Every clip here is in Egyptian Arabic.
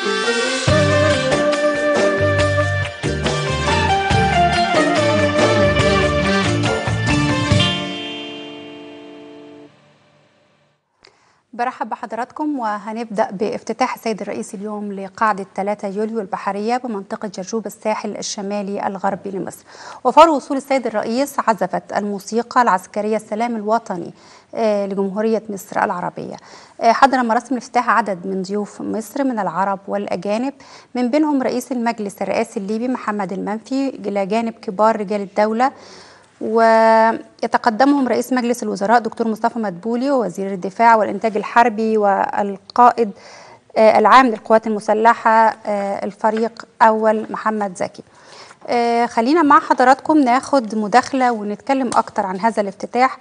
برحب بحضراتكم وهنبدأ بافتتاح السيد الرئيس اليوم لقاعدة 3 يوليو البحرية بمنطقة جرجوب الساحل الشمالي الغربي لمصر وفور وصول السيد الرئيس عزفت الموسيقى العسكرية السلام الوطني لجمهورية مصر العربية حضر مراسم الافتتاح عدد من ضيوف مصر من العرب والأجانب من بينهم رئيس المجلس الرئاسي الليبي محمد المنفي إلى جانب كبار رجال الدولة ويتقدمهم رئيس مجلس الوزراء دكتور مصطفى مدبولي ووزير الدفاع والإنتاج الحربي والقائد العام للقوات المسلحة الفريق أول محمد زكي خلينا مع حضراتكم ناخد مداخلة ونتكلم أكتر عن هذا الافتتاح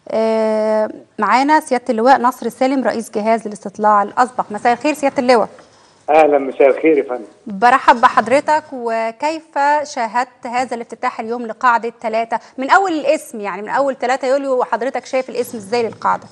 معانا سيادة اللواء نصر سالم رئيس جهاز الاستطلاع الأسبق مساء الخير سيادة اللواء اهلا مساء الخير يا فندم برحب بحضرتك وكيف شاهدت هذا الافتتاح اليوم لقاعده ثلاثه من اول الاسم يعني من اول 3 يوليو وحضرتك شايف الاسم ازاي للقاعده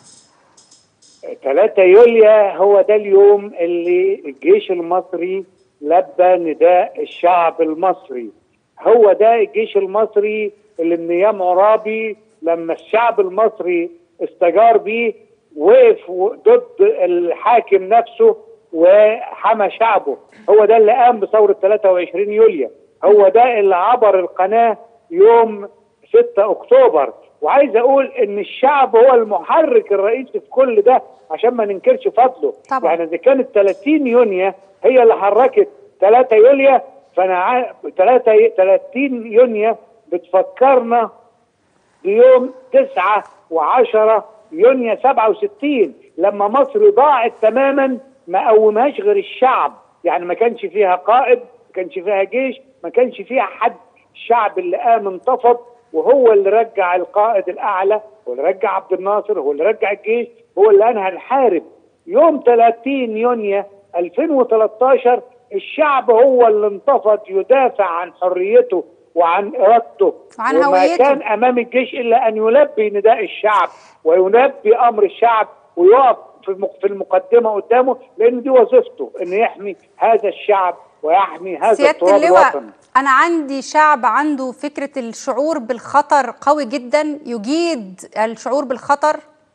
3 يوليو هو ده اليوم اللي الجيش المصري لبى نداء الشعب المصري هو ده الجيش المصري اللي من ايام عرابي لما الشعب المصري استجار بيه وقف ضد الحاكم نفسه وحمى شعبه هو ده اللي قام بثورة 23 يوليو هو ده اللي عبر القناة يوم 6 أكتوبر وعايز أقول إن الشعب هو المحرك الرئيسي في كل ده عشان ما ننكرش فضله طبعا. يعني إذا كانت 30 يونيو هي اللي حركت 3 يوليو فأنا 3 30 يونيو بتفكرنا بيوم 9 و10 يونيو 67 لما مصر ضاعت تماما ما قومهاش غير الشعب يعني ما كانش فيها قائد ما كانش فيها جيش ما كانش فيها حد الشعب اللي قام انتفض وهو اللي رجع القائد الاعلى هو اللي رجع عبد الناصر هو اللي رجع الجيش هو اللي انهى الحارب يوم 30 يونيو 2013 الشعب هو اللي انتفض يدافع عن حريته وعن ارادته وعن وما هويته. كان امام الجيش الا ان يلبي نداء الشعب ويلبي امر الشعب ويقف في المق- في المقدمه قدامه لان دي وظيفته ان يحمي هذا الشعب ويحمي هذا سياده التراب اللواء الوطني انا عندي شعب عنده فكره الشعور بالخطر قوي جدا يجيد الشعور بالخطر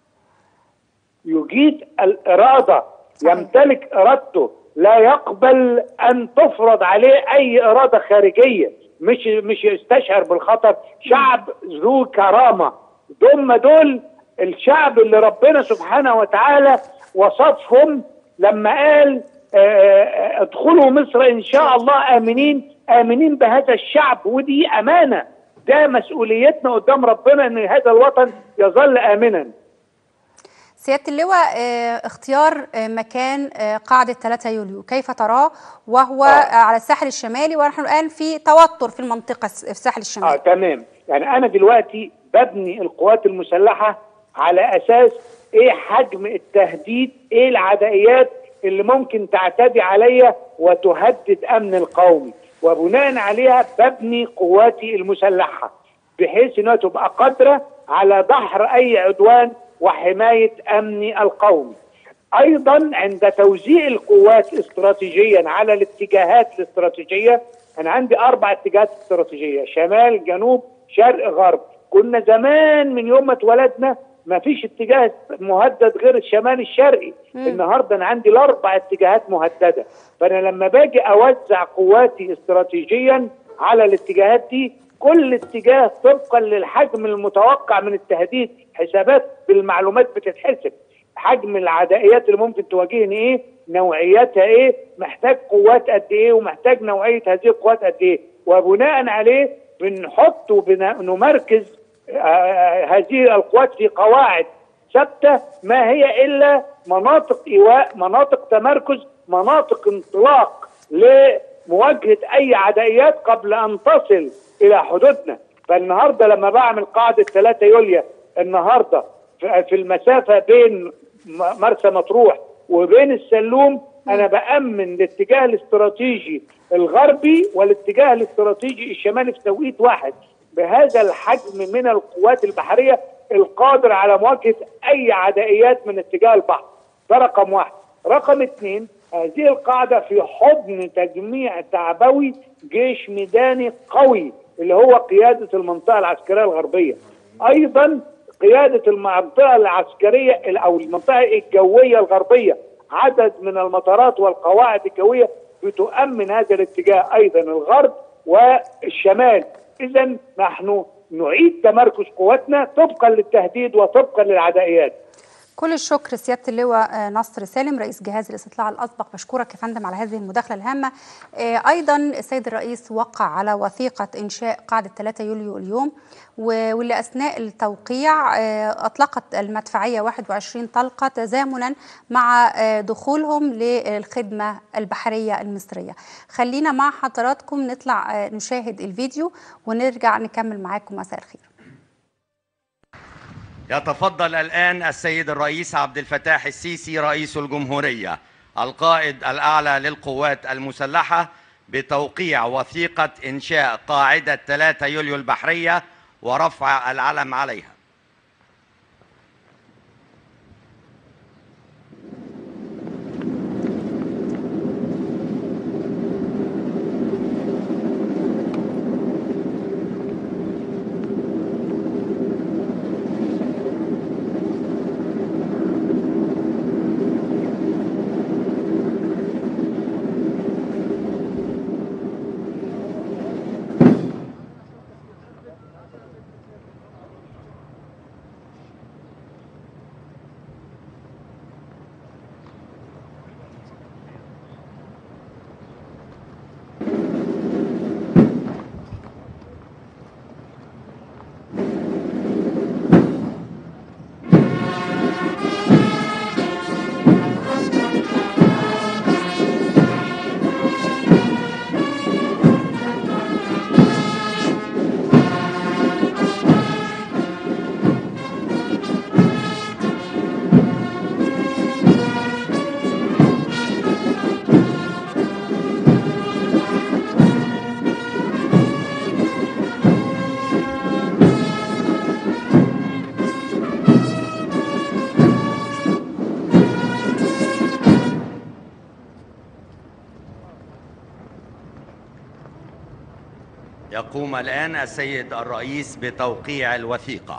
يجيد الاراده صحيح. يمتلك ارادته لا يقبل ان تفرض عليه اي اراده خارجيه مش مش يستشعر بالخطر شعب ذو كرامه ثم دول الشعب اللي ربنا سبحانه وتعالى وصفهم لما قال آه، آه، ادخلوا مصر ان شاء الله امنين امنين بهذا الشعب ودي امانه ده مسؤوليتنا قدام ربنا ان هذا الوطن يظل امنا سياده اللواء آه، اختيار آه، مكان آه، قاعده 3 يوليو كيف تراه وهو آه. آه، على الساحل الشمالي ونحن الان في توتر في المنطقه الس- في الساحل اه الشمالي تمام يعني انا دلوقتي ببني القوات المسلحه على اساس ايه حجم التهديد ايه العدائيات اللي ممكن تعتدي عليا وتهدد امن القومي وبناء عليها ببني قواتي المسلحه بحيث انها تبقى قادره على دحر اي عدوان وحمايه امني القومي ايضا عند توزيع القوات استراتيجيا على الاتجاهات الاستراتيجيه انا عندي اربع اتجاهات استراتيجيه شمال جنوب شرق غرب كنا زمان من يوم ما اتولدنا ما فيش اتجاه مهدد غير الشمال الشرقي النهارده انا عندي الاربع اتجاهات مهدده فانا لما باجي اوزع قواتي استراتيجيا على الاتجاهات دي كل اتجاه طبقا للحجم المتوقع من التهديد حسابات بالمعلومات بتتحسب حجم العدائيات اللي ممكن تواجهني ايه نوعياتها ايه محتاج قوات قد ايه ومحتاج نوعيه هذه القوات قد ايه وبناء عليه بنحط ونمركز آه هذه القوات في قواعد ثابته ما هي الا مناطق ايواء مناطق تمركز مناطق انطلاق لمواجهه اي عدائيات قبل ان تصل الى حدودنا فالنهارده لما بعمل قاعده 3 يوليو النهارده في في المسافه بين م- مرسى مطروح وبين السلوم انا بامن الاتجاه الاستراتيجي الغربي والاتجاه الاستراتيجي الشمالي في توقيت واحد بهذا الحجم من القوات البحريه القادر على مواجهه اي عدائيات من اتجاه البحر ده رقم واحد رقم اثنين هذه القاعده في حضن تجميع تعبوي جيش ميداني قوي اللي هو قياده المنطقه العسكريه الغربيه ايضا قياده المنطقه العسكريه او المنطقه الجويه الغربيه عدد من المطارات والقواعد الجويه بتؤمن هذا الاتجاه ايضا الغرب والشمال اذا نحن نعيد تمركز قواتنا طبقا للتهديد وطبقا للعدائيات كل الشكر سياده اللواء نصر سالم رئيس جهاز الاستطلاع الاسبق بشكرك يا فندم على هذه المداخله الهامه ايضا السيد الرئيس وقع على وثيقه انشاء قاعده 3 يوليو اليوم واللي اثناء التوقيع اطلقت المدفعيه 21 طلقه تزامنا مع دخولهم للخدمه البحريه المصريه خلينا مع حضراتكم نطلع نشاهد الفيديو ونرجع نكمل معاكم مساء الخير يتفضل الآن السيد الرئيس عبد الفتاح السيسي رئيس الجمهورية القائد الأعلى للقوات المسلحة بتوقيع وثيقة إنشاء قاعدة 3 يوليو البحرية ورفع العلم عليها يقوم الآن السيد الرئيس بتوقيع الوثيقة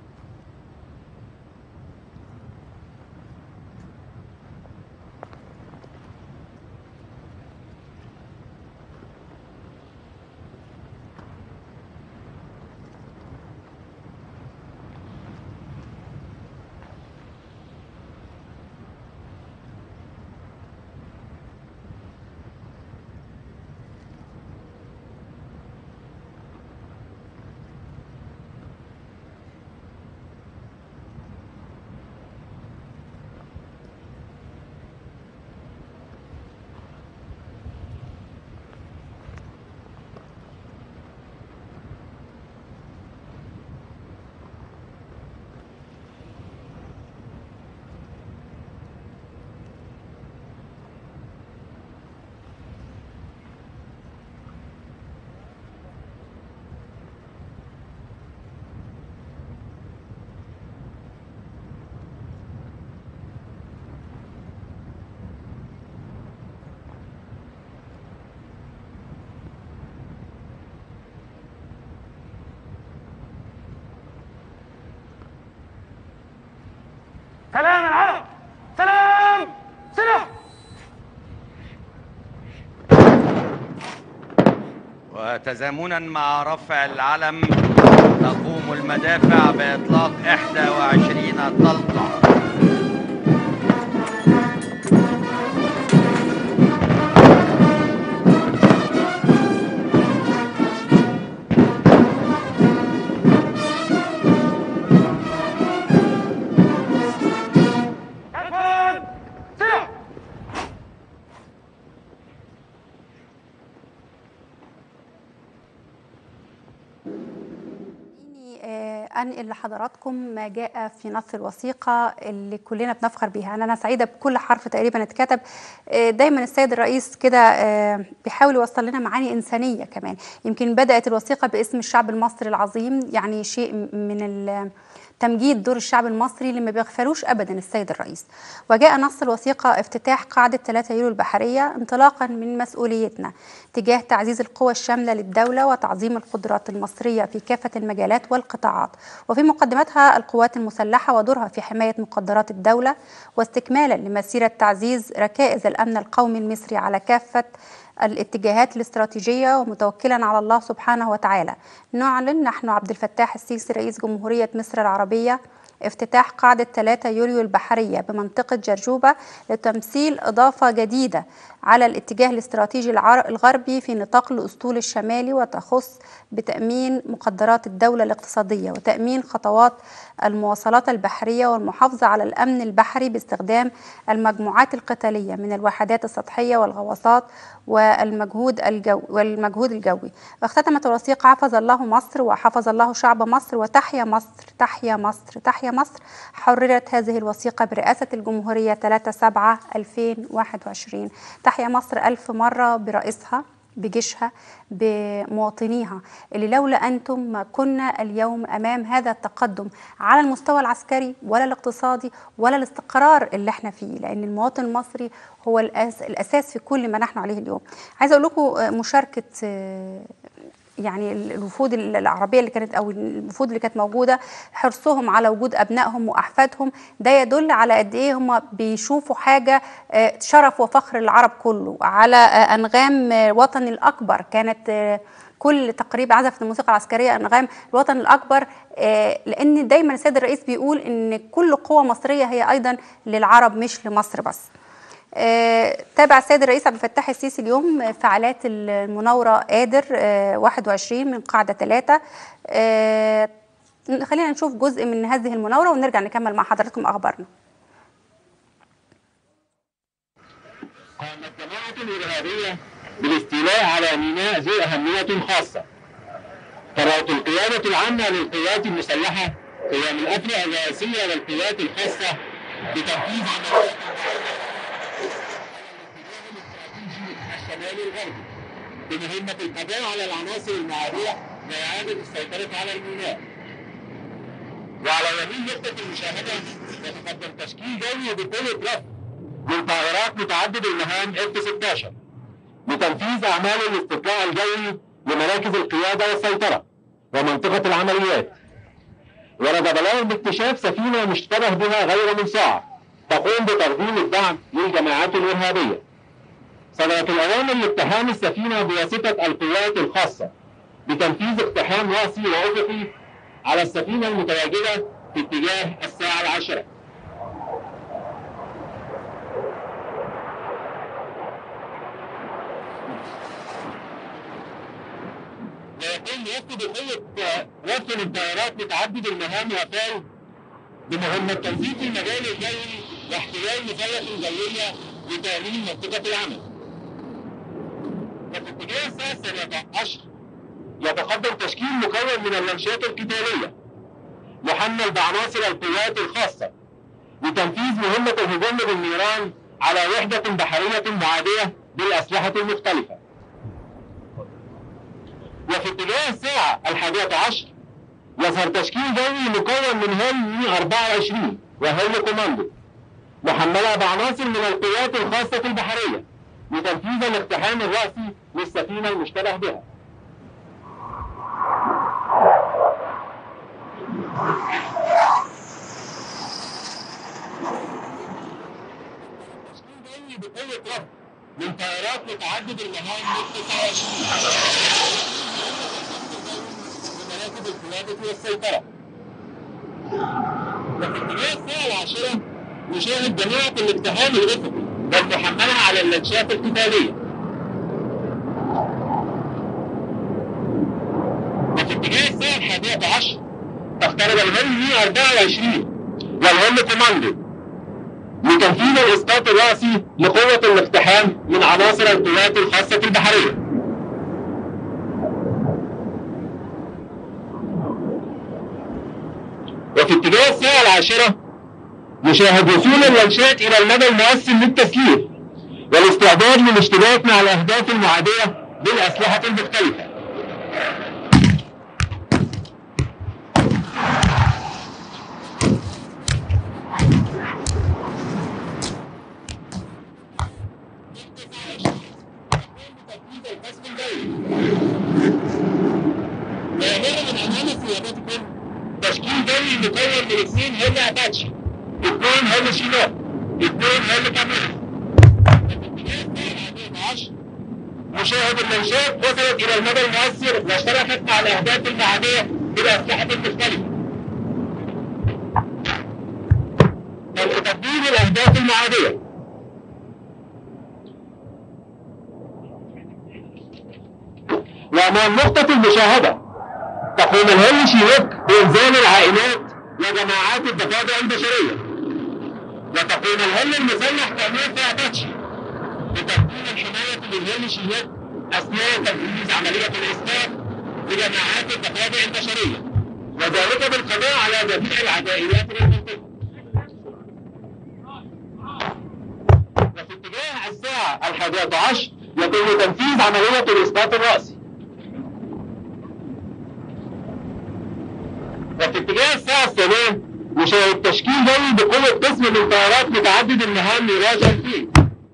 سلام العرب سلام سلام وتزامنا مع رفع العلم تقوم المدافع بإطلاق 21 طلقة كفن سلام خليني آه، انقل لحضراتكم ما جاء في نص الوثيقه اللي كلنا بنفخر بيها انا أنا سعيده بكل حرف تقريبا اتكتب آه، دايما السيد الرئيس كده آه، بيحاول يوصل لنا معاني انسانيه كمان يمكن بدات الوثيقه باسم الشعب المصري العظيم يعني شيء من ال تمجيد دور الشعب المصري اللي ما بيغفلوش ابدا السيد الرئيس وجاء نص الوثيقه افتتاح قاعده 3 يوليو البحريه انطلاقا من مسؤوليتنا تجاه تعزيز القوى الشامله للدوله وتعظيم القدرات المصريه في كافه المجالات والقطاعات وفي مقدمتها القوات المسلحه ودورها في حمايه مقدرات الدوله واستكمالا لمسيره تعزيز ركائز الامن القومي المصري على كافه الاتجاهات الاستراتيجية ومتوكلا على الله سبحانه وتعالى نعلن نحن عبد الفتاح السيسي رئيس جمهورية مصر العربية افتتاح قاعدة 3 يوليو البحرية بمنطقة جرجوبة لتمثيل إضافة جديدة على الاتجاه الاستراتيجي الغربي في نطاق الأسطول الشمالي وتخص بتأمين مقدرات الدولة الاقتصادية وتأمين خطوات المواصلات البحرية والمحافظة على الأمن البحري باستخدام المجموعات القتالية من الوحدات السطحية والغواصات والمجهود الجو والمجهود الجوي واختتمت الوثيقة حفظ الله مصر وحفظ الله شعب مصر وتحيا مصر تحيا مصر تحيا مصر حررت هذه الوثيقة برئاسة الجمهورية 3 7 2021 تحيا مصر ألف مرة برئيسها بجيشها بمواطنيها اللي لولا أنتم ما كنا اليوم أمام هذا التقدم على المستوى العسكري ولا الاقتصادي ولا الاستقرار اللي احنا فيه لأن المواطن المصري هو الأساس في كل ما نحن عليه اليوم عايزة أقول لكم مشاركة يعني الوفود العربيه اللي كانت او الوفود اللي كانت موجوده حرصهم على وجود ابنائهم واحفادهم ده يدل على قد ايه هم بيشوفوا حاجه شرف وفخر العرب كله على انغام وطن الاكبر كانت كل تقريبا عزفت الموسيقى العسكريه انغام الوطن الاكبر لان دايما السيد الرئيس بيقول ان كل قوه مصريه هي ايضا للعرب مش لمصر بس آه، تابع السيد الرئيس عبد الفتاح السيسي اليوم فعاليات المناورة قادر آه، 21 من قاعدة 3 آه، خلينا نشوف جزء من هذه المناورة ونرجع نكمل مع حضراتكم أخبارنا قامت جماعة الإرهابية بالاستيلاء على ميناء ذو أهمية خاصة قررت القيادة العامة للقوات المسلحة هي من الأفرع الرئاسية والقوات الخاصة بتنفيذ عمليات الشمالي الغربي بمهمة القضاء على العناصر المعادية وإعادة السيطرة على الميناء. وعلى يمين نقطة المشاهدة يتقدم تشكيل جوي بقوة رفع من طائرات متعدد المهام F-16 لتنفيذ أعمال الاستطلاع الجوي لمراكز القيادة والسيطرة ومنطقة العمليات. ورد بلاغ باكتشاف سفينة مشتبه بها غير منصاعة تقوم بتقديم الدعم للجماعات الإرهابية. صدرت الأوامر لاتهام السفينة بواسطة القوات الخاصة بتنفيذ اقتحام رأسي وأفقي على السفينة المتواجدة في اتجاه الساعة العاشرة. ويقوم وفد بقوة وفد من طائرات متعدد المهام وفاو بمهمة تنظيف المجال الجوي واحتلال مخيط جوية لتأمين منطقة العمل. وفي اتجاه الساعة السابعة عشر يتقدم تشكيل مكون من اللانشات القتالية محمل بعناصر القوات الخاصة لتنفيذ مهمة الهجوم بالنيران على وحدة بحرية معادية بالأسلحة المختلفة. وفي اتجاه الساعة الحادية عشر يظهر تشكيل جوي مكون من هيل 24 وهيل كوماندو محملة بعناصر من القوات الخاصة البحرية لتنفيذ الاقتحام الرأسي للسفينة المشتبه بها. تشكيل جوي بقوة رفع من طائرات متعدد المهام مثل 29 بمراكز القيادة والسيطرة. وفي اتجاه الساعة العاشرة نشاهد جماعة الاقتحام الأفقي والمحملة على اللانشات القتالية. وفي اتجاه الساعة الحادية عشر تقترب الهم 24 والهم كوماندو لتنفيذ الإسقاط الرأسي لقوة الاقتحام من عناصر القوات الخاصة البحرية. وفي اتجاه الساعة العاشرة نشاهد وصول اللانشات إلى المدى المؤثر للتسليح والاستعداد للاشتباك مع الأهداف المعادية بالأسلحة المختلفة. مكون من اثنين هيلي اباتشي اثنين هيلي شينوك اثنين هيلي كاميرا مشاهد المنشات وصلت الى المدى المؤثر واشتركت مع الاهداف المعاديه باسلحه مختلفه. تقديم الاهداف المعاديه وأمام نقطة المشاهدة تقوم الهل شيوك بإنزال العائلات وجماعات الضفادع البشرية وتقوم الهل المسلح تأمين في أباتشي بتقديم الحماية للهل شيوك أثناء تنفيذ عملية الإسقاط لجماعات الضفادع البشرية وذلك بالقضاء على جميع العدائيات للمنطقة وفي اتجاه الساعة الحادية عشر يتم تنفيذ عملية الإسقاط الرأسي وفي اتجاه الساعة الثانية يشاهد تشكيل جوي بقوة قسم من طائرات متعدد المهام ميراج 2000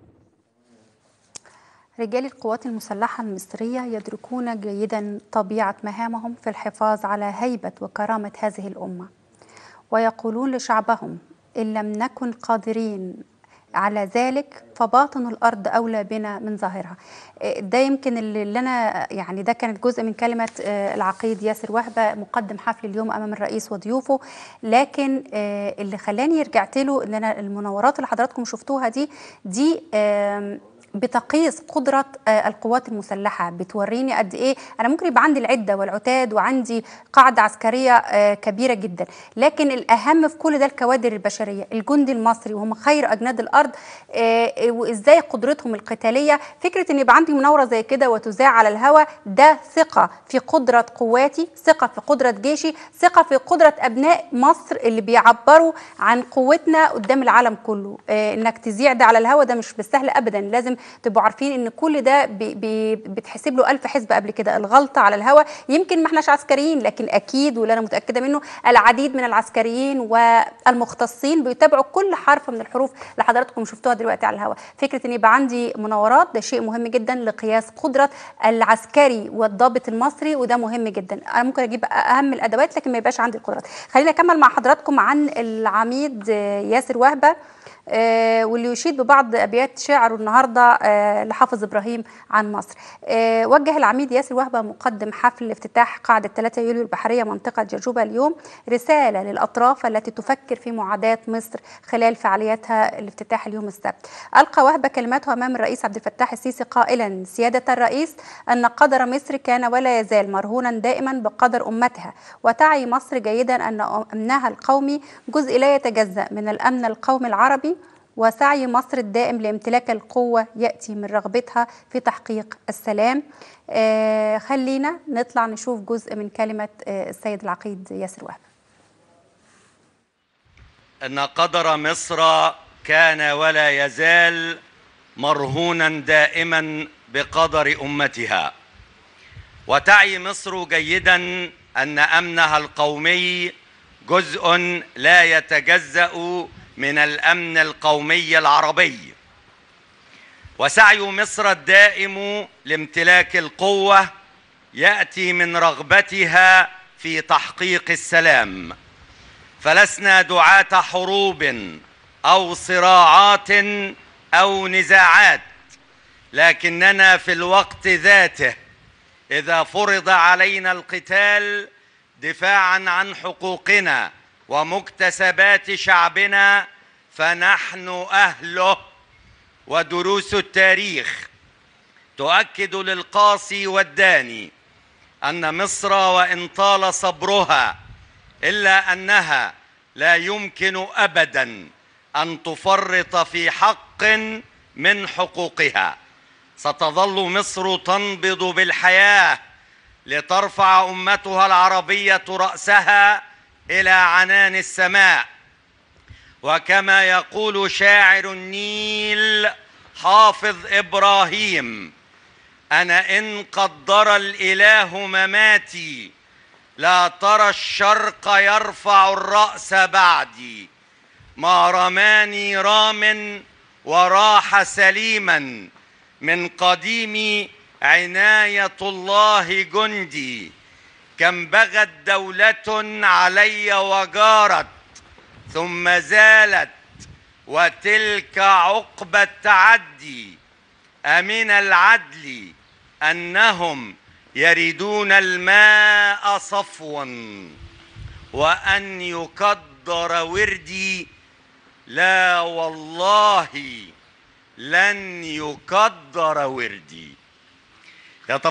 رجال القوات المسلحة المصرية يدركون جيدا طبيعة مهامهم في الحفاظ على هيبة وكرامة هذه الأمة ويقولون لشعبهم إن لم نكن قادرين على ذلك فباطن الارض اولى بنا من ظاهرها ده يمكن اللي انا يعني ده كانت جزء من كلمه العقيد ياسر وهبه مقدم حفل اليوم امام الرئيس وضيوفه لكن اللي خلاني رجعت له ان انا المناورات اللي حضراتكم شفتوها دي دي بتقيس قدرة القوات المسلحة بتوريني قد إيه أنا ممكن يبقى عندي العدة والعتاد وعندي قاعدة عسكرية كبيرة جدا لكن الأهم في كل ده الكوادر البشرية الجندي المصري وهم خير أجناد الأرض وإزاي قدرتهم القتالية فكرة أن يبقى عندي مناورة زي كده وتذاع على الهواء ده ثقة في قدرة قواتي ثقة في قدرة جيشي ثقة في قدرة أبناء مصر اللي بيعبروا عن قوتنا قدام العالم كله إنك تذيع ده على الهواء ده مش بالسهل أبدا لازم تبقوا عارفين ان كل ده بي بي بتحسب له ألف حسبة قبل كده الغلطة على الهوا يمكن ما احناش عسكريين لكن أكيد واللي أنا متأكدة منه العديد من العسكريين والمختصين بيتابعوا كل حرف من الحروف اللي حضراتكم شفتوها دلوقتي على الهوا فكرة ان يبقى عندي مناورات ده شيء مهم جدا لقياس قدرة العسكري والضابط المصري وده مهم جدا أنا ممكن أجيب أهم الأدوات لكن ما يبقاش عندي القدرات خلينا أكمل مع حضراتكم عن العميد ياسر وهبه آه واللي يشيد ببعض ابيات شعره النهارده آه لحافظ ابراهيم عن مصر. آه وجه العميد ياسر وهبه مقدم حفل افتتاح قاعده 3 يوليو البحريه منطقه جرجوبه اليوم رساله للاطراف التي تفكر في معاداه مصر خلال فعالياتها الافتتاح اليوم السبت. القى وهبه كلماته امام الرئيس عبد الفتاح السيسي قائلا سياده الرئيس ان قدر مصر كان ولا يزال مرهونا دائما بقدر امتها وتعي مصر جيدا ان امنها القومي جزء لا يتجزا من الامن القومي العربي وسعي مصر الدائم لامتلاك القوة يأتي من رغبتها في تحقيق السلام آه خلينا نطلع نشوف جزء من كلمة آه السيد العقيد ياسر وهب أن قدر مصر كان ولا يزال مرهونا دائما بقدر أمتها وتعي مصر جيدا أن أمنها القومي جزء لا يتجزأ من الامن القومي العربي وسعي مصر الدائم لامتلاك القوه ياتي من رغبتها في تحقيق السلام فلسنا دعاه حروب او صراعات او نزاعات لكننا في الوقت ذاته اذا فرض علينا القتال دفاعا عن حقوقنا ومكتسبات شعبنا فنحن اهله ودروس التاريخ تؤكد للقاصي والداني ان مصر وان طال صبرها الا انها لا يمكن ابدا ان تفرط في حق من حقوقها ستظل مصر تنبض بالحياه لترفع امتها العربيه راسها الى عنان السماء وكما يقول شاعر النيل حافظ ابراهيم انا ان قدر الاله مماتي لا ترى الشرق يرفع الراس بعدي ما رماني رام وراح سليما من قديم عنايه الله جندي كم بغت دولة علي وجارت ثم زالت وتلك عقبى التعدي أمن العدل أنهم يريدون الماء صفوا وأن يقدر وردي لا والله لن يقدر وردي يتف...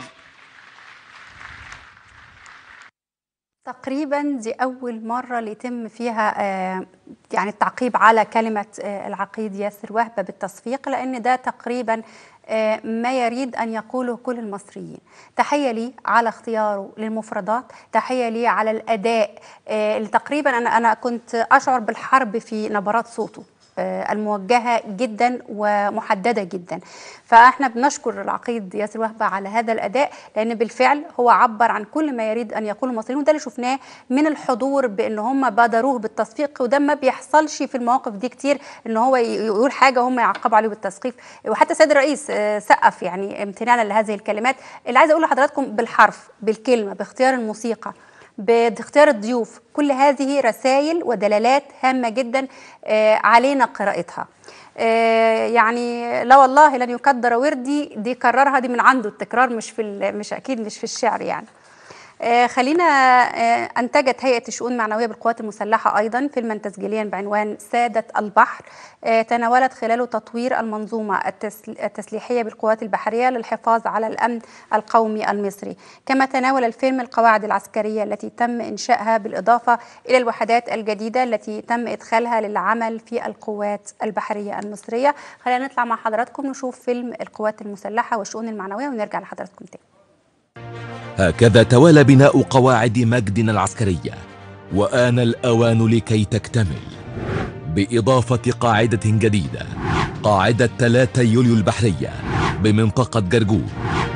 تقريبا دي أول مرة اللي يتم فيها آه، يعني التعقيب على كلمة آه، العقيد ياسر وهبة بالتصفيق لأن ده تقريبا آه، ما يريد أن يقوله كل المصريين تحية لي على اختياره للمفردات تحية لي على الأداء آه، اللي تقريبا أنا أنا كنت أشعر بالحرب في نبرات صوته آه، الموجهة جدا ومحددة جدا فاحنا بنشكر العقيد ياسر وهبة على هذا الأداء لأن بالفعل هو عبر عن كل ما يريد أن يقوله المصريين وده اللي شفناه من الحضور بأن هم بادروه بالتصفيق وده ما بيحصلش في المواقف دي كتير أن هو ي- يقول حاجة هم يعقبوا عليه بالتسقيف وحتى السيد الرئيس آه، سقف يعني امتنانا لهذه الكلمات اللي عايزة أقول لحضراتكم بالحرف بالكلمة باختيار الموسيقى باختيار الضيوف كل هذه رسائل ودلالات هامة جدا آه، علينا قراءتها آه، يعني لا والله لن يقدر وردي دي كررها دي من عنده التكرار مش في ال- مش اكيد مش في الشعر يعني آه، خلينا آه، أنتجت هيئة الشؤون المعنوية بالقوات المسلحة أيضا فيلما تسجيليا بعنوان سادة البحر آه، تناولت خلاله تطوير المنظومة التسل- التسليحية بالقوات البحرية للحفاظ على الأمن القومي المصري كما تناول الفيلم القواعد العسكرية التي تم إنشائها بالإضافة إلى الوحدات الجديدة التي تم إدخالها للعمل في القوات البحرية المصرية خلينا نطلع مع حضراتكم نشوف فيلم القوات المسلحة والشؤون المعنوية ونرجع لحضراتكم تاني هكذا توالى بناء قواعد مجدنا العسكرية وآن الأوان لكي تكتمل بإضافة قاعدة جديدة قاعدة 3 يوليو البحرية بمنطقة جرجور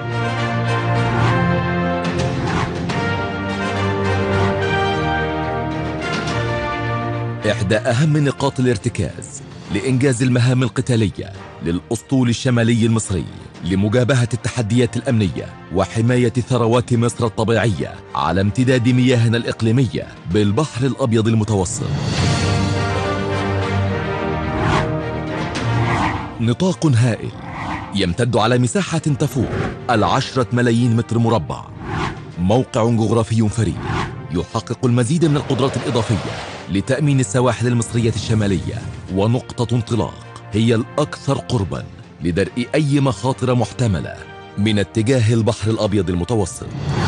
إحدى أهم نقاط الارتكاز لإنجاز المهام القتالية للأسطول الشمالي المصري لمجابهة التحديات الأمنية وحماية ثروات مصر الطبيعية على امتداد مياهنا الإقليمية بالبحر الأبيض المتوسط نطاق هائل يمتد على مساحة تفوق العشرة ملايين متر مربع موقع جغرافي فريد يحقق المزيد من القدرات الإضافية لتأمين السواحل المصرية الشمالية ونقطة انطلاق هي الأكثر قربا لدرء أي مخاطر محتملة من اتجاه البحر الأبيض المتوسط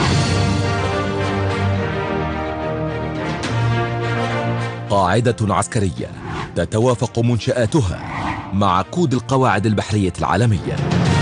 قاعدة عسكرية تتوافق منشآتها مع كود القواعد البحرية العالمية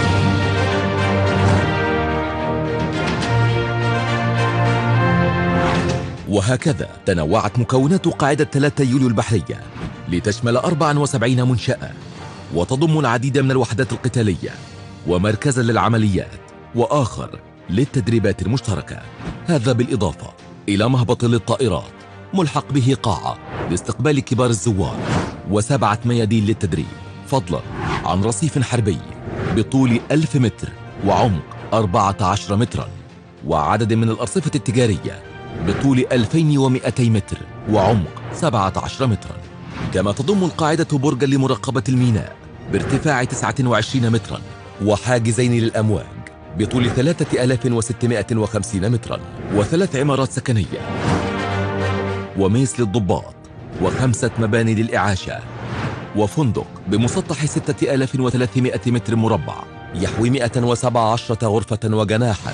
وهكذا تنوعت مكونات قاعدة 3 يوليو البحرية لتشمل 74 منشأة وتضم العديد من الوحدات القتالية ومركزا للعمليات وآخر للتدريبات المشتركة هذا بالإضافة إلى مهبط للطائرات ملحق به قاعة لاستقبال كبار الزوار وسبعة ميادين للتدريب فضلا عن رصيف حربي بطول ألف متر وعمق 14 مترا وعدد من الأرصفة التجارية بطول 2200 متر وعمق 17 مترا كما تضم القاعدة برجا لمراقبة الميناء بارتفاع 29 مترا وحاجزين للأمواج بطول 3650 مترا وثلاث عمارات سكنية وميس للضباط وخمسة مباني للإعاشة وفندق بمسطح 6300 متر مربع يحوي 117 غرفة وجناحا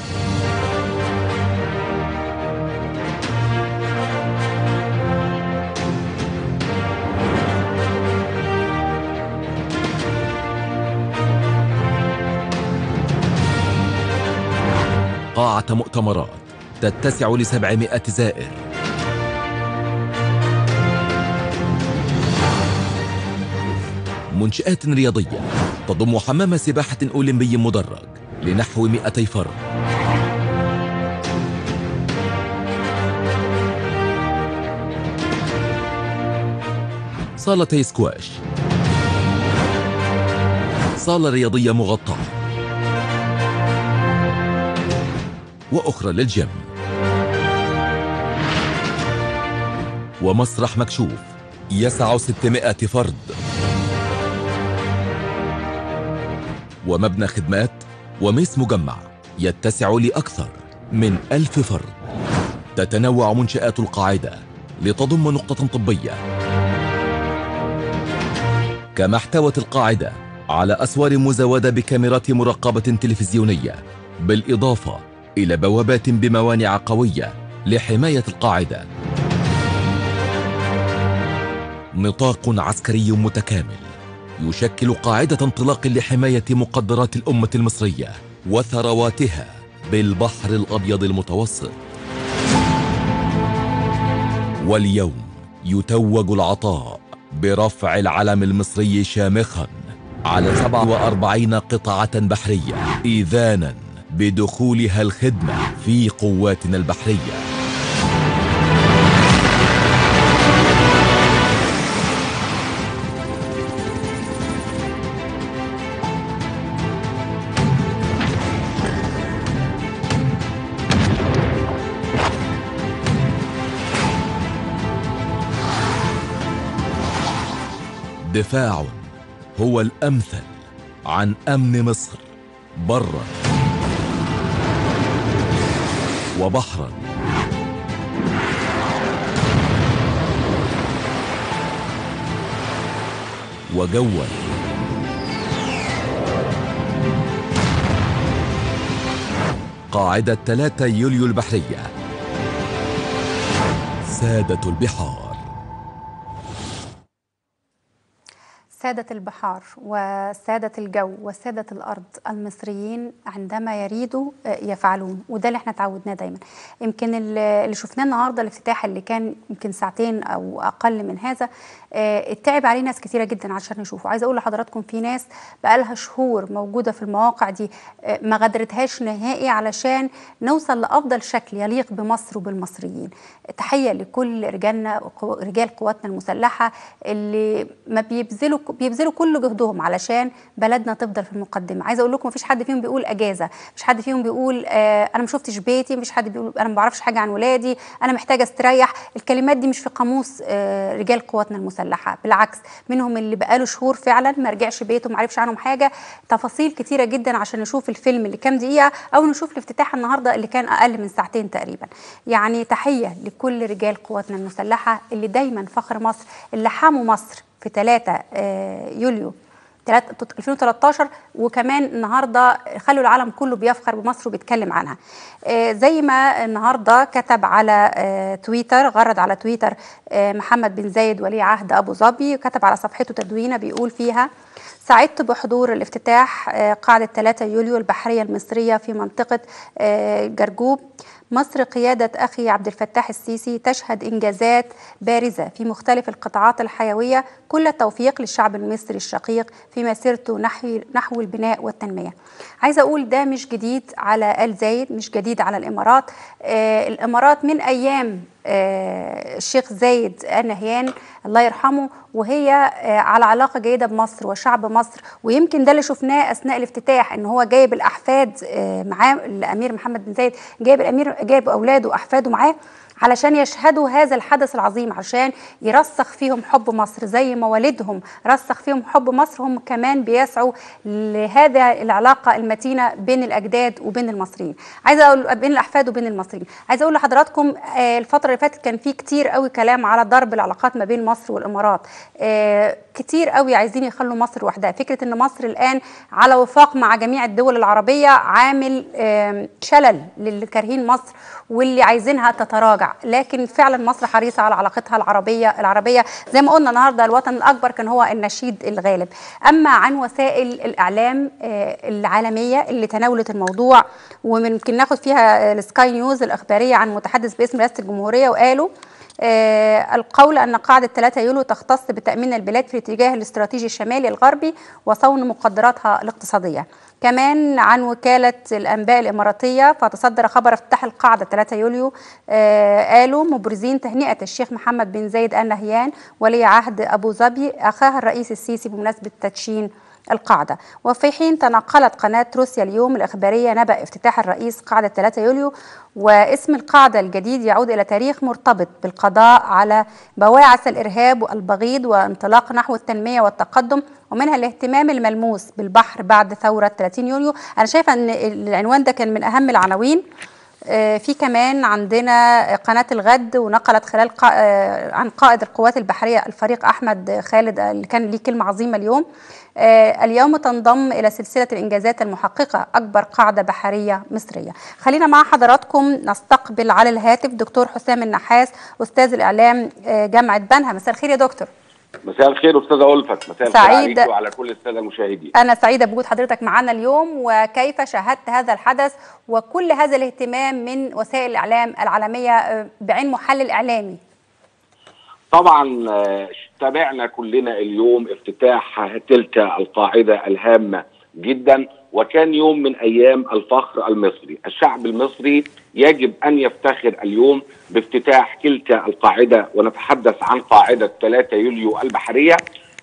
قاعة مؤتمرات تتسع لسبعمائة زائر منشآت رياضية تضم حمام سباحة أولمبي مدرج لنحو 200 فرد صالتي سكواش صالة رياضية مغطاة وأخرى للجيم ومسرح مكشوف يسع 600 فرد ومبنى خدمات وميس مجمع يتسع لأكثر من ألف فرد تتنوع منشآت القاعدة لتضم نقطة طبية كما احتوت القاعدة على أسوار مزودة بكاميرات مراقبة تلفزيونية بالإضافة إلى بوابات بموانع قوية لحماية القاعدة نطاق عسكري متكامل يشكل قاعدة انطلاق لحماية مقدرات الأمة المصرية وثرواتها بالبحر الأبيض المتوسط واليوم يتوج العطاء برفع العلم المصري شامخا على 47 قطعة بحرية إذانا بدخولها الخدمة في قواتنا البحرية دفاع هو الأمثل عن أمن مصر برا وبحرا وجوا قاعدة 3 يوليو البحرية سادة البحار سادة البحار وسادة الجو وسادة الأرض المصريين عندما يريدوا يفعلون وده اللي احنا تعودناه دايما يمكن اللي شفناه النهارده الافتتاح اللي كان يمكن ساعتين أو أقل من هذا اتعب عليه ناس كتيرة جدا عشان نشوفه عايزة أقول لحضراتكم في ناس بقالها شهور موجودة في المواقع دي ما غدرتهاش نهائي علشان نوصل لأفضل شكل يليق بمصر وبالمصريين تحية لكل رجالنا رجال قواتنا المسلحة اللي ما بيبذلوا بيبذلوا كل جهدهم علشان بلدنا تفضل في المقدمه عايزه اقول لكم مفيش حد فيهم بيقول اجازه مفيش حد فيهم بيقول آه انا ما شفتش بيتي مفيش حد بيقول انا ما بعرفش حاجه عن ولادي انا محتاجه استريح الكلمات دي مش في قاموس آه رجال قواتنا المسلحه بالعكس منهم اللي بقاله شهور فعلا ما رجعش بيته ما عرفش عنهم حاجه تفاصيل كتيره جدا عشان نشوف الفيلم اللي كام دقيقه او نشوف الافتتاح النهارده اللي كان اقل من ساعتين تقريبا يعني تحيه لكل رجال قواتنا المسلحه اللي دايما فخر مصر اللي حاموا مصر في 3 يوليو 2013 وكمان النهارده خلوا العالم كله بيفخر بمصر وبيتكلم عنها زي ما النهارده كتب على تويتر غرد على تويتر محمد بن زايد ولي عهد ابو ظبي وكتب على صفحته تدوينه بيقول فيها سعدت بحضور الافتتاح قاعدة 3 يوليو البحرية المصرية في منطقة جرجوب مصر قيادة أخي عبد الفتاح السيسي تشهد إنجازات بارزة في مختلف القطاعات الحيوية كل التوفيق للشعب المصري الشقيق في مسيرته نحو نحو البناء والتنمية. عايزة أقول ده مش جديد على آل زايد مش جديد على الإمارات آه الإمارات من أيام آه الشيخ زايد آل نهيان الله يرحمه وهي آه على علاقه جيده بمصر وشعب مصر ويمكن ده اللي شفناه اثناء الافتتاح ان هو جايب الاحفاد معاه الامير محمد بن زايد جايب الامير جايب اولاده واحفاده معاه علشان يشهدوا هذا الحدث العظيم عشان يرسخ فيهم حب مصر زي ما والدهم رسخ فيهم حب مصر هم كمان بيسعوا لهذا العلاقه المتينه بين الاجداد وبين المصريين عايزه اقول بين الاحفاد وبين المصريين عايزه اقول لحضراتكم الفتره اللي فاتت كان في كتير قوي كلام على ضرب العلاقات ما بين مصر والامارات كتير قوي عايزين يخلوا مصر وحدها فكره ان مصر الان على وفاق مع جميع الدول العربيه عامل شلل للي كارهين مصر واللي عايزينها تتراجع لكن فعلا مصر حريصه على علاقتها العربيه العربيه زي ما قلنا النهارده الوطن الاكبر كان هو النشيد الغالب اما عن وسائل الاعلام العالميه اللي تناولت الموضوع وممكن ناخد فيها السكاي نيوز الاخباريه عن متحدث باسم رئاسه الجمهوريه وقالوا آه القول أن قاعدة 3 يوليو تختص بتأمين البلاد في الاتجاه الاستراتيجي الشمالي الغربي وصون مقدراتها الاقتصادية كمان عن وكالة الأنباء الإماراتية فتصدر خبر افتتاح القاعدة 3 يوليو آه قالوا مبرزين تهنئة الشيخ محمد بن زايد آل نهيان ولي عهد أبو ظبي أخاها الرئيس السيسي بمناسبة تدشين القاعدة وفي حين تنقلت قناة روسيا اليوم الإخبارية نبأ افتتاح الرئيس قاعدة 3 يوليو واسم القاعدة الجديد يعود إلى تاريخ مرتبط بالقضاء على بواعث الإرهاب والبغيض وانطلاق نحو التنمية والتقدم ومنها الاهتمام الملموس بالبحر بعد ثورة 30 يوليو أنا شايفة أن العنوان ده كان من أهم العناوين آه، في كمان عندنا قناة الغد ونقلت خلال قا... آه، عن قائد القوات البحرية الفريق أحمد خالد اللي كان ليه كلمة عظيمة اليوم آه، اليوم تنضم إلى سلسلة الإنجازات المحققة أكبر قاعدة بحرية مصرية خلينا مع حضراتكم نستقبل على الهاتف دكتور حسام النحاس أستاذ الإعلام آه، جامعة بنها مساء الخير يا دكتور مساء الخير استاذه الفت مساء الخير سعيد. عليك وعلى كل الساده المشاهدين أنا سعيدة بوجود حضرتك معنا اليوم وكيف شاهدت هذا الحدث وكل هذا الاهتمام من وسائل الإعلام العالمية آه، بعين محلل إعلامي طبعا آه، تابعنا كلنا اليوم افتتاح تلك القاعده الهامه جدا وكان يوم من ايام الفخر المصري الشعب المصري يجب ان يفتخر اليوم بافتتاح تلك القاعده ونتحدث عن قاعده 3 يوليو البحريه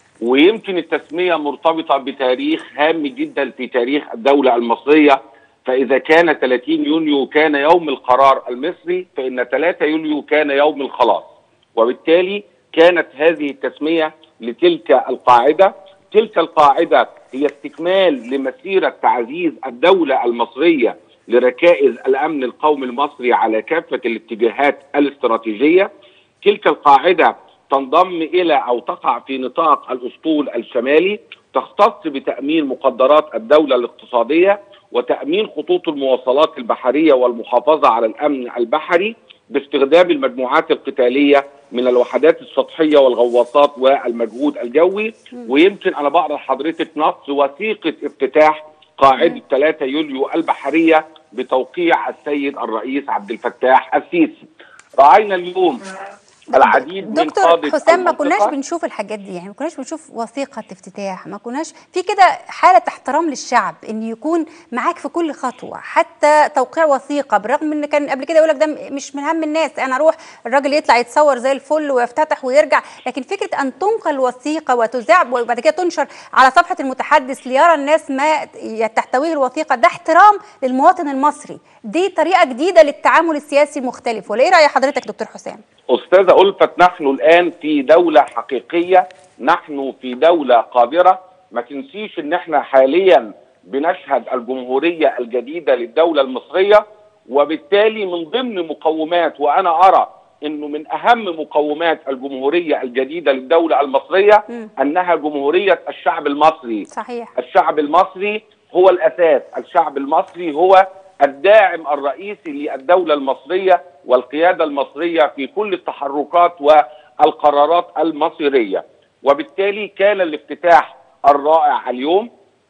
ويمكن التسميه مرتبطه بتاريخ هام جدا في تاريخ الدوله المصريه فاذا كان 30 يونيو كان يوم القرار المصري فان 3 يوليو كان يوم الخلاص وبالتالي كانت هذه التسميه لتلك القاعده تلك القاعده هي استكمال لمسيره تعزيز الدوله المصريه لركائز الامن القومي المصري على كافه الاتجاهات الاستراتيجيه تلك القاعده تنضم الى او تقع في نطاق الاسطول الشمالي تختص بتامين مقدرات الدوله الاقتصاديه وتامين خطوط المواصلات البحريه والمحافظه على الامن البحري باستخدام المجموعات القتاليه من الوحدات السطحيه والغواصات والمجهود الجوي ويمكن انا بقرا لحضرتك نص وثيقه افتتاح قاعده 3 يوليو البحريه بتوقيع السيد الرئيس عبد الفتاح السيسي. راينا اليوم العديد من دكتور قاده حسام ما كناش المنطقة. بنشوف الحاجات دي يعني ما كناش بنشوف وثيقة افتتاح ما كناش في كده حالة احترام للشعب ان يكون معاك في كل خطوة حتى توقيع وثيقة بالرغم ان كان قبل كده يقول لك ده م- مش من هم الناس انا اروح الراجل يطلع يتصور زي الفل ويفتتح ويرجع لكن فكرة ان تنقل وثيقة وتذاع وبعد كده تنشر على صفحة المتحدث ليرى الناس ما تحتويه الوثيقة ده احترام للمواطن المصري دي طريقة جديدة للتعامل السياسي المختلف ولا ايه رأي حضرتك دكتور حسام؟ استاذه الفت نحن الان في دوله حقيقيه نحن في دوله قادره ما تنسيش ان احنا حاليا بنشهد الجمهوريه الجديده للدوله المصريه وبالتالي من ضمن مقومات وانا ارى انه من اهم مقومات الجمهوريه الجديده للدوله المصريه مم. انها جمهوريه الشعب المصري صحيح الشعب المصري هو الاساس، الشعب المصري هو الداعم الرئيسي للدوله المصريه والقياده المصريه في كل التحركات والقرارات المصيريه، وبالتالي كان الافتتاح الرائع اليوم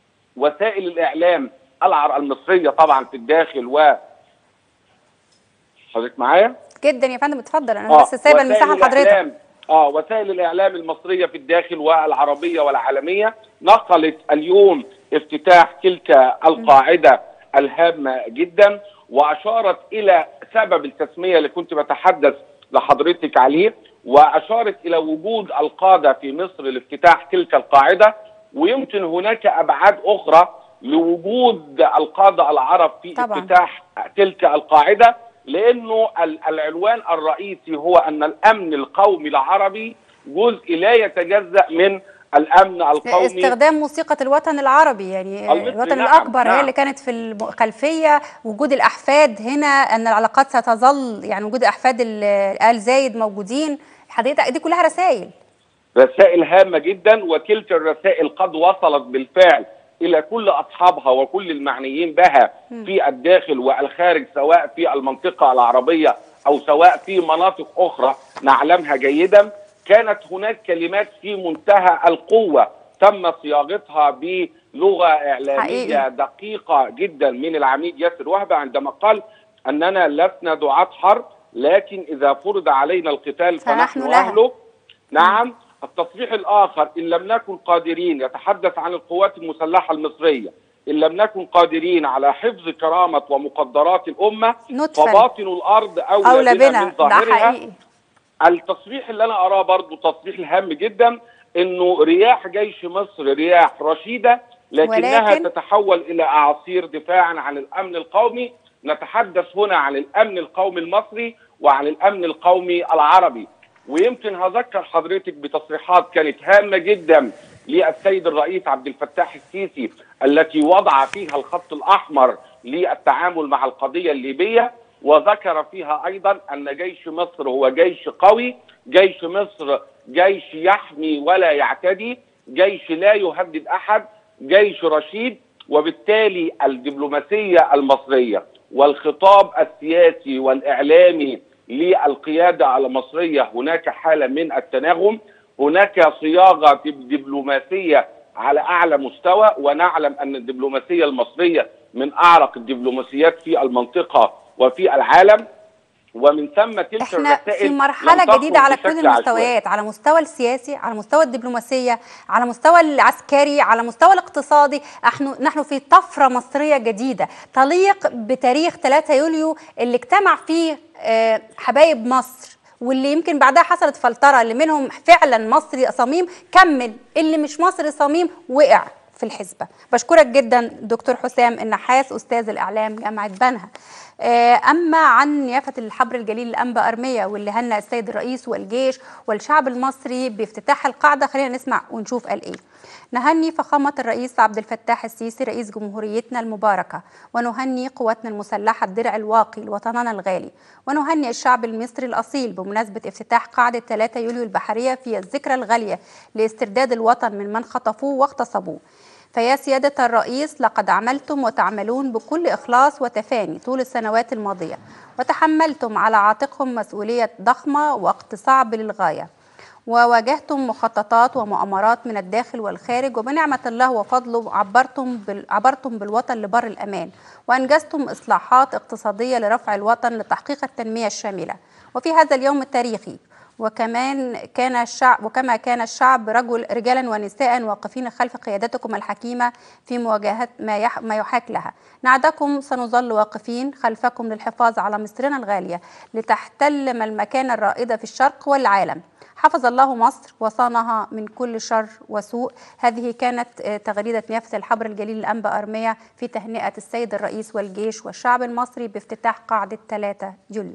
وسائل الاعلام العر المصريه طبعا في الداخل و حضرتك معايا؟ جدا يا فندم اتفضل انا بس سايبه وسائل المساحه لحضرتك الإعلام- اه وسائل الاعلام المصريه في الداخل والعربيه والعالميه نقلت اليوم افتتاح تلك القاعده الهامه جدا واشارت الى سبب التسميه اللي كنت بتحدث لحضرتك عليه واشارت الى وجود القاده في مصر لافتتاح تلك القاعده ويمكن هناك ابعاد اخرى لوجود القاده العرب في طبعاً. افتتاح تلك القاعده لانه ال- العنوان الرئيسي هو ان الامن القومي العربي جزء لا يتجزا من الامن القومي استخدام موسيقى الوطن العربي يعني المصري، الوطن نعم، الاكبر هي نعم. اللي كانت في الخلفيه وجود الاحفاد هنا ان العلاقات ستظل يعني وجود احفاد ال- ال زايد موجودين حضرتك دي كلها رسائل رسائل هامه جدا وتلك الرسائل قد وصلت بالفعل الى كل اصحابها وكل المعنيين بها في الداخل والخارج سواء في المنطقه العربيه او سواء في مناطق اخرى نعلمها جيدا كانت هناك كلمات في منتهى القوه تم صياغتها بلغه اعلاميه حقيقي. دقيقه جدا من العميد ياسر وهبه عندما قال اننا لسنا دعاة حرب لكن اذا فرض علينا القتال فنحن فنحن لها. اهله نعم التصريح الآخر إن لم نكن قادرين يتحدث عن القوات المسلحة المصرية إن لم نكن قادرين على حفظ كرامة ومقدرات الأمة ندفن. فباطن الأرض أولى, اولى بنا, بنا من ده ظاهرها حقيقي التصريح اللي أنا أراه برضو تصريح هام جدا إنه رياح جيش مصر رياح رشيدة لكنها ولكن- تتحول الى اعاصير دفاعا عن الامن القومي نتحدث هنا عن الامن القومي المصري وعن الامن القومي العربي ويمكن هذكر حضرتك بتصريحات كانت هامه جدا للسيد الرئيس عبد الفتاح السيسي التي وضع فيها الخط الاحمر للتعامل مع القضيه الليبيه وذكر فيها ايضا ان جيش مصر هو جيش قوي جيش مصر جيش يحمي ولا يعتدي جيش لا يهدد احد جيش رشيد وبالتالي الدبلوماسيه المصريه والخطاب السياسي والاعلامي للقياده المصريه هناك حاله من التناغم هناك صياغه دبلوماسيه على اعلى مستوى ونعلم ان الدبلوماسيه المصريه من اعرق الدبلوماسيات في المنطقه وفي العالم ومن ثم تلك احنا الرسائل في مرحله لم جديده على تخرج كل بشكل عشوائي. المستويات على مستوى السياسي على مستوى الدبلوماسيه على مستوى العسكري على مستوى الاقتصادي نحن نحن في طفره مصريه جديده تليق بتاريخ 3 يوليو اللي اجتمع فيه آه، حبايب مصر واللي يمكن بعدها حصلت فلتره اللي منهم فعلا مصري صميم كمل اللي مش مصري صميم وقع في الحسبه بشكرك جدا دكتور حسام النحاس استاذ الاعلام جامعه بنها آه، اما عن يافه الحبر الجليل الانبا ارميه واللي هنأ السيد الرئيس والجيش والشعب المصري بافتتاح القاعده خلينا نسمع ونشوف قال ايه نهني فخامة الرئيس عبد الفتاح السيسي رئيس جمهوريتنا المباركة ونهني قواتنا المسلحة الدرع الواقي لوطننا الغالي ونهني الشعب المصري الأصيل بمناسبة افتتاح قاعدة 3 يوليو البحرية في الذكرى الغالية لاسترداد الوطن من من خطفوه واغتصبوه فيا سيادة الرئيس لقد عملتم وتعملون بكل إخلاص وتفاني طول السنوات الماضية وتحملتم على عاتقكم مسؤولية ضخمة وقت صعب للغاية وواجهتم مخططات ومؤامرات من الداخل والخارج وبنعمة الله وفضله عبرتم بال... عبرتم بالوطن لبر الأمان وأنجزتم إصلاحات اقتصادية لرفع الوطن لتحقيق التنمية الشاملة وفي هذا اليوم التاريخي وكمان كان الشعب وكما كان الشعب رجل رجالا ونساء واقفين خلف قيادتكم الحكيمه في مواجهه ما يح ما يحاك لها. نعدكم سنظل واقفين خلفكم للحفاظ على مصرنا الغاليه لتحتل المكان الرائده في الشرق والعالم. حفظ الله مصر وصانها من كل شر وسوء هذه كانت آه، تغريدة يافة الحبر الجليل الأنبا أرمية في تهنئة السيد الرئيس والجيش والشعب المصري بافتتاح قاعدة 3 يوليو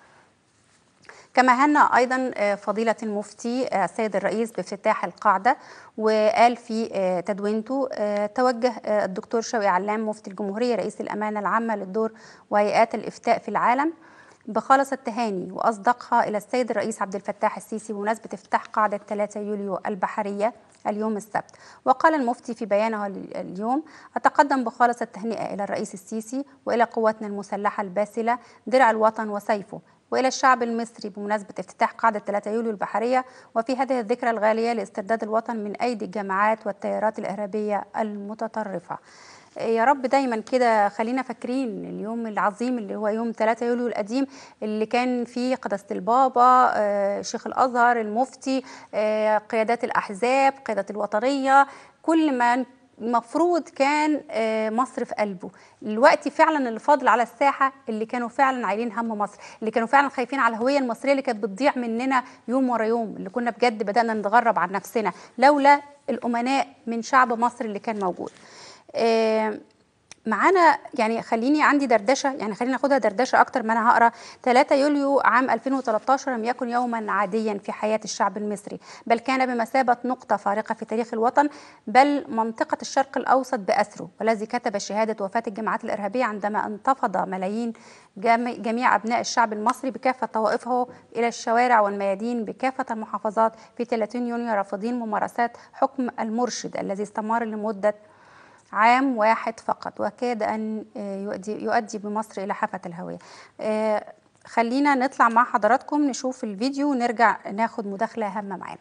كما هنأ أيضا آه، فضيلة المفتي آه، السيد الرئيس بافتتاح القاعدة وقال في آه، تدوينته آه، توجه آه، الدكتور شوقي علام مفتي الجمهورية رئيس الأمانة العامة للدور وهيئات الإفتاء في العالم بخالص التهاني وأصدقها إلى السيد الرئيس عبد الفتاح السيسي بمناسبة افتتاح قاعدة 3 يوليو البحرية اليوم السبت وقال المفتي في بيانه ال- اليوم أتقدم بخالص التهنئة إلى الرئيس السيسي وإلى قواتنا المسلحة الباسلة درع الوطن وسيفه والى الشعب المصري بمناسبه افتتاح قاعده 3 يوليو البحريه وفي هذه الذكرى الغاليه لاسترداد الوطن من ايدي الجماعات والتيارات الارهابيه المتطرفه. يا رب دايما كده خلينا فاكرين اليوم العظيم اللي هو يوم 3 يوليو القديم اللي كان فيه قداسه البابا آه، شيخ الازهر المفتي آه، قيادات الاحزاب قيادات الوطنيه كل ما المفروض كان آه، مصر في قلبه الوقت فعلا اللي فاضل على الساحه اللي كانوا فعلا عايلين هم مصر اللي كانوا فعلا خايفين على الهويه المصريه اللي كانت بتضيع مننا يوم ورا يوم اللي كنا بجد بدانا نتغرب عن نفسنا لولا الامناء من شعب مصر اللي كان موجود آه، معانا يعني خليني عندي دردشه يعني خليني ناخدها دردشه اكتر ما انا هقرا 3 يوليو عام 2013 لم يكن يوما عاديا في حياه الشعب المصري بل كان بمثابه نقطه فارقه في تاريخ الوطن بل منطقه الشرق الاوسط باسره والذي كتب شهاده وفاه الجماعات الارهابيه عندما انتفض ملايين جميع جميع ابناء الشعب المصري بكافه طوائفه الى الشوارع والميادين بكافه المحافظات في 30 يونيو رافضين ممارسات حكم المرشد الذي استمر لمده عام واحد فقط وكاد أن آه، يؤدي, يؤدي بمصر إلى حافة الهوية آه، خلينا نطلع مع حضراتكم نشوف الفيديو ونرجع ناخد مداخلة هامة معانا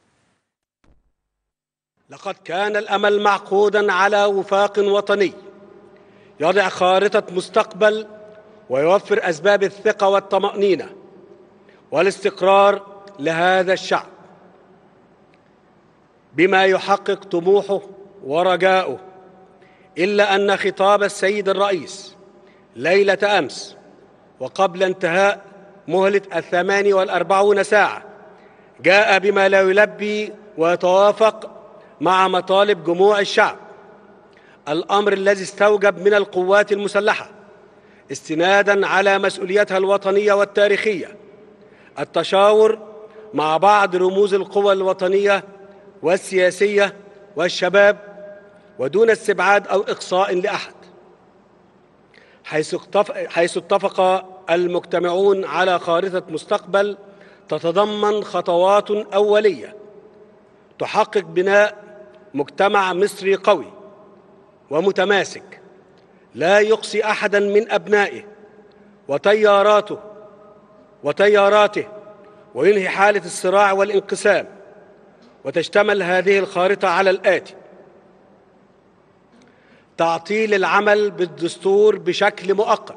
لقد كان الامل معقودا على وفاق وطني يضع خارطه مستقبل ويوفر اسباب الثقه والطمانينه والاستقرار لهذا الشعب بما يحقق طموحه ورجاؤه الا ان خطاب السيد الرئيس ليله امس وقبل انتهاء مهله الثمان والاربعون ساعه جاء بما لا يلبي ويتوافق مع مطالب جموع الشعب الامر الذي استوجب من القوات المسلحه استنادا على مسؤوليتها الوطنيه والتاريخيه التشاور مع بعض رموز القوى الوطنيه والسياسيه والشباب ودون استبعاد او اقصاء لاحد حيث حيث اتفق المجتمعون على خارطه مستقبل تتضمن خطوات اوليه تحقق بناء مجتمع مصري قوي ومتماسك لا يقصي احدا من ابنائه وتياراته وتياراته وينهي حاله الصراع والانقسام وتشتمل هذه الخارطه على الاتي تعطيل العمل بالدستور بشكل مؤقت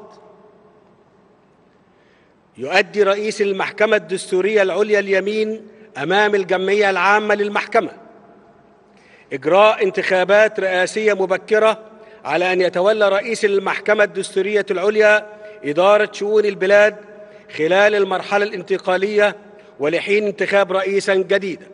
يؤدي رئيس المحكمه الدستوريه العليا اليمين امام الجمعيه العامه للمحكمه اجراء انتخابات رئاسيه مبكره على ان يتولى رئيس المحكمه الدستوريه العليا اداره شؤون البلاد خلال المرحله الانتقاليه ولحين انتخاب رئيسا جديدا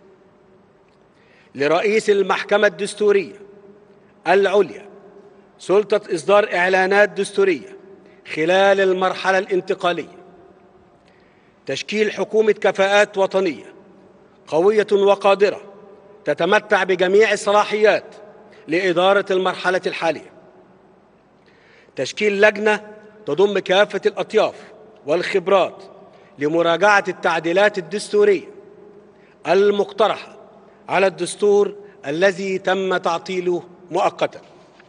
لرئيس المحكمه الدستوريه العليا سلطه اصدار اعلانات دستوريه خلال المرحله الانتقاليه تشكيل حكومه كفاءات وطنيه قويه وقادره تتمتع بجميع الصلاحيات لاداره المرحله الحاليه تشكيل لجنه تضم كافه الاطياف والخبرات لمراجعه التعديلات الدستوريه المقترحه على الدستور الذي تم تعطيله مؤقتا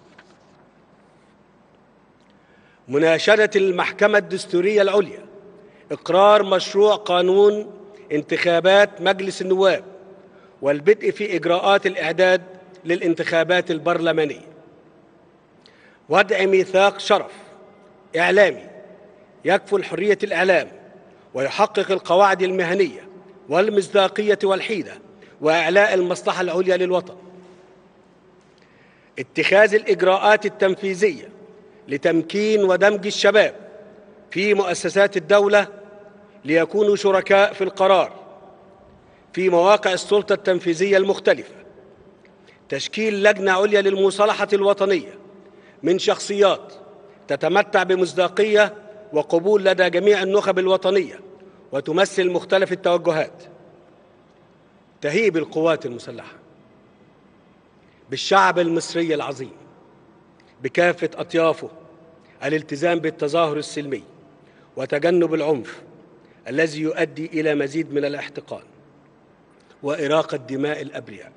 مناشده المحكمه الدستوريه العليا اقرار مشروع قانون انتخابات مجلس النواب والبدء في اجراءات الاعداد للانتخابات البرلمانيه وضع ميثاق شرف اعلامي يكفل حريه الاعلام ويحقق القواعد المهنيه والمصداقيه والحيده واعلاء المصلحه العليا للوطن اتخاذ الاجراءات التنفيذيه لتمكين ودمج الشباب في مؤسسات الدوله ليكونوا شركاء في القرار في مواقع السلطه التنفيذيه المختلفه تشكيل لجنه عليا للمصالحه الوطنيه من شخصيات تتمتع بمصداقيه وقبول لدى جميع النخب الوطنيه وتمثل مختلف التوجهات تهيب القوات المسلحه بالشعب المصري العظيم بكافه اطيافه الالتزام بالتظاهر السلمي وتجنب العنف الذي يؤدي الى مزيد من الاحتقان واراقه دماء الابرياء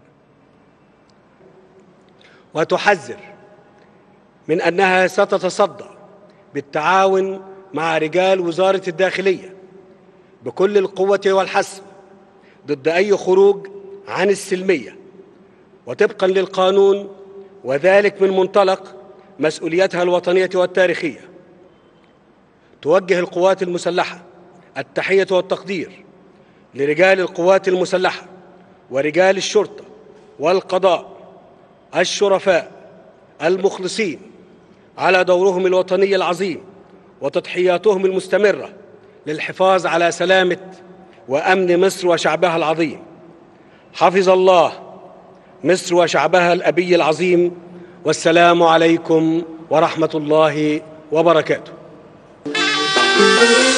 وتحذر من انها ستتصدى بالتعاون مع رجال وزاره الداخليه بكل القوه والحسم ضد اي خروج عن السلميه وطبقا للقانون وذلك من منطلق مسؤوليتها الوطنيه والتاريخيه توجه القوات المسلحه التحيه والتقدير لرجال القوات المسلحه ورجال الشرطه والقضاء الشرفاء المخلصين على دورهم الوطني العظيم وتضحياتهم المستمره للحفاظ على سلامه وامن مصر وشعبها العظيم حفظ الله مصر وشعبها الابي العظيم والسلام عليكم ورحمه الله وبركاته